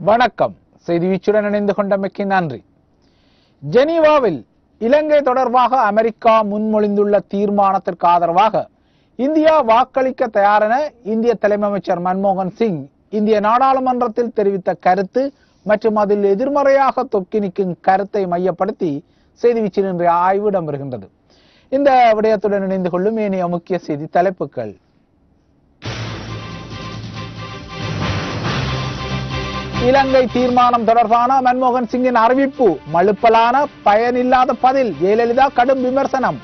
வணக்கம் செய்தி வீச்சுடன் இணைந்து கொண்டமைக்கு நன்றி ஜெனீவாவில் இலங்கை தொடர்பாக அமெரிக்கா முன்மொழிந்துள்ள தீர்மானத்திற்கு ஆதரவாக இந்தியா வாக்களிக்க தயாரென இந்திய தலைமை அமைச்சர் மன்மோகன் சிங் இந்திய நாடாளுமன்றத்தில் தெரிவித்த கருத்து மற்றும் அதில் எதிர்மறையாக தொக்கி நிற்கும் கருத்தை மையப்படுத்தி செய்தி வீச்சில் இன்றைய ஆய்வு இடம்பெறுகின்றது இந்த விடயத்துடன் இணைந்து கொள்ளும் ஏனைய முக்கிய செய்தி தலைப்புகள் இலங்கை தீர்மானம் தொடர்பான மன்மோகன் சிங்கின் அறிவிப்பு மழுப்பலான பயனில்லாத பதில் ஜெயலலிதா கடும் விமர்சனம்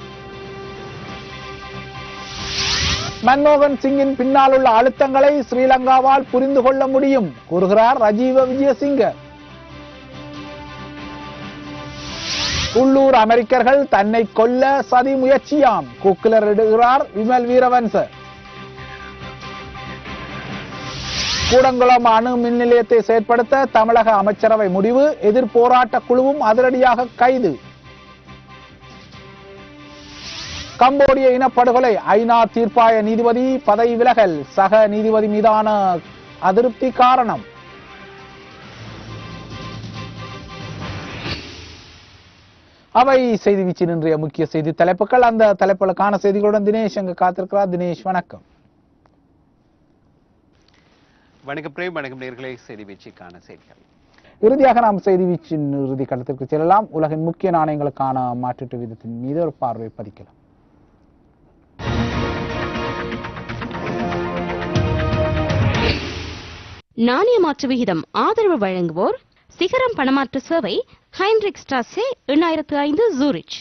மன்மோகன் சிங்கின் பின்னால் உள்ள அழுத்தங்களை ஸ்ரீலங்காவால் புரிந்து கொள்ள முடியும் கூறுகிறார் ரஜீவ விஜயசிங்க உள்ளூர் அமெரிக்கர்கள் தன்னை கொல்ல சதி முயற்சியாம் கூக்குலர் இடுகிறார் விமல் வீரவன்ச கூடங்குளம் அணு மின் நிலையத்தை செயற்படுத்த தமிழக அமைச்சரவை முடிவு எதிர் போராட்ட குழுவும் அதிரடியாக கைது கம்போடிய இனப்படுகொலை ஐநா தீர்ப்பாய நீதிபதி பதவி விலகல் சக நீதிபதி மீதான அதிருப்தி காரணம் அவை செய்தி வீச்சின் இன்றைய முக்கிய செய்தி தலைப்புகள் அந்த தலைப்புகளுக்கான செய்திகளுடன் தினேஷ் அங்கு காத்திருக்கிறார் தினேஷ் வணக்கம் வணக்கம் பிரேம் வணக்கம் நேர்களை செய்தி வீச்சுக்கான செய்திகள் இறுதியாக நாம் செய்தி வீச்சின் இறுதி கட்டத்திற்கு செல்லலாம் உலகின் முக்கிய நாணயங்களுக்கான மாற்றீட்டு விதத்தின் மீது ஒரு பார்வை பதிக்கலாம் நாணய மாற்று விகிதம் ஆதரவு வழங்குவோர் சிகரம் பணமாற்று சேவை ஹைன்ரிக் ஸ்டாசே எண்ணாயிரத்து ஐந்து ஜூரிச்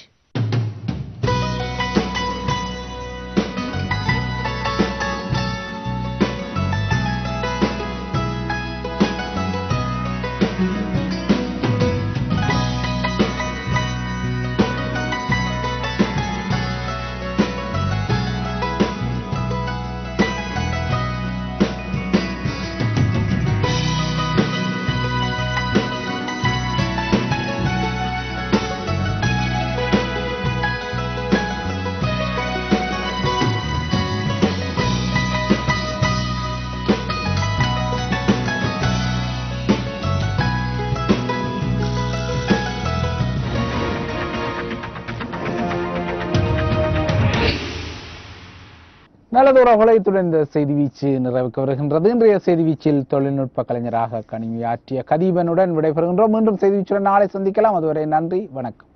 நல்லதுறவுகளை இத்துடன் இந்த செய்தி வீச்சு நிறைவுக்கு வருகின்றது இன்றைய செய்தி வீச்சில் தொழில்நுட்ப கலைஞராக கணினியாற்றிய கதீபனுடன் விடைபெறுகின்றோம் மீண்டும் செய்தி வீச்சுடன் நாளை சந்திக்கலாம் அதுவரை நன்றி வணக்கம்